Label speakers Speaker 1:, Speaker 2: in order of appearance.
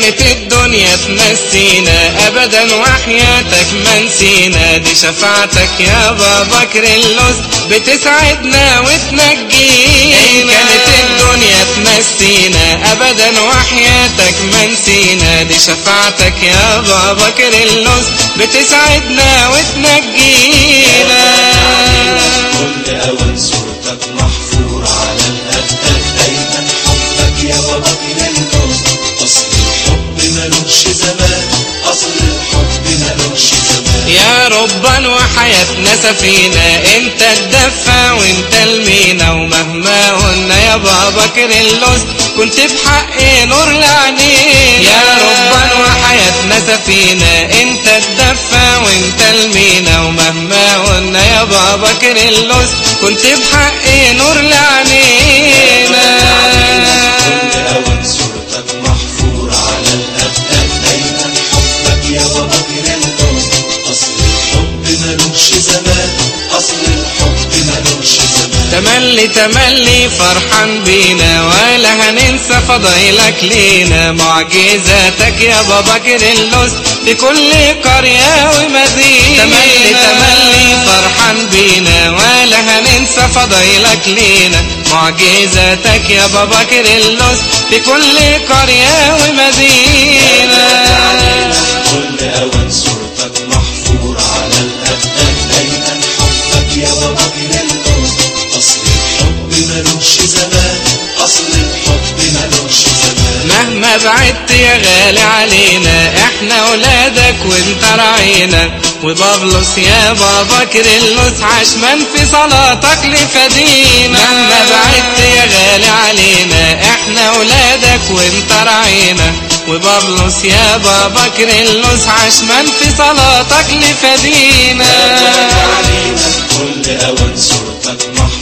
Speaker 1: كانت الدنيا تنسينا ابدا وحياتك ما نسينا دي شفاعتك يا بابا كريلوس بتسعدنا وتنجينا إن كانت الدنيا تنسينا ابدا وحياتك ما نسينا دي شفاعتك يا بابا كريلوس بتسعدنا وتنجينا
Speaker 2: كل أوان صورتك محفور على الأكتاف دايما حبك يا بابا كريلوس أصل الحب ملوش زمان أصل الحب ملوش زمان
Speaker 1: يا ربا وحياتنا سفينة انت الدفة وانت المينا ومهما قلنا يا بابا كريلوس كنت بحق نور العينين يا ربا وحياتنا سفينة انت الدفة وانت المينا ومهما قلنا يا بابا كريلوس كنت بحق نور العينين
Speaker 2: كل أوان صورتك محفور على الأكتاف دايما حبك يا بابا كريلوس أصل الحب ملوش زمان أصل الحب ملوش زمان
Speaker 1: تملي تملي فرحان بينا ولا هننسى فضايلك لينا معجزاتك يا بابا كريلوس في كل قرية ومدينة تملي تملي فرحان بينا ولا هننسى فضايلك لينا معجزاتك يا بابا كريلوس في كل قرية ومدينة
Speaker 2: كل أوان صورتك محفور على الأكتاف دايما حبك يا بابا كريلوس أصل الحب ملوش زمان أصل الحب ملوش زمان
Speaker 1: مهما بعدت يا غالي علينا احنا ولادك وانت راعينا وبابلوس يا بابا كريلوس عشمان في صلاتك لفدينا مهما بعدت يا غالي علينا احنا ولادك وانت راعينا وبابلوس يا بابا كريلوس عشمان في صلاتك لفدينا
Speaker 2: علينا كل أوان صورتك محفور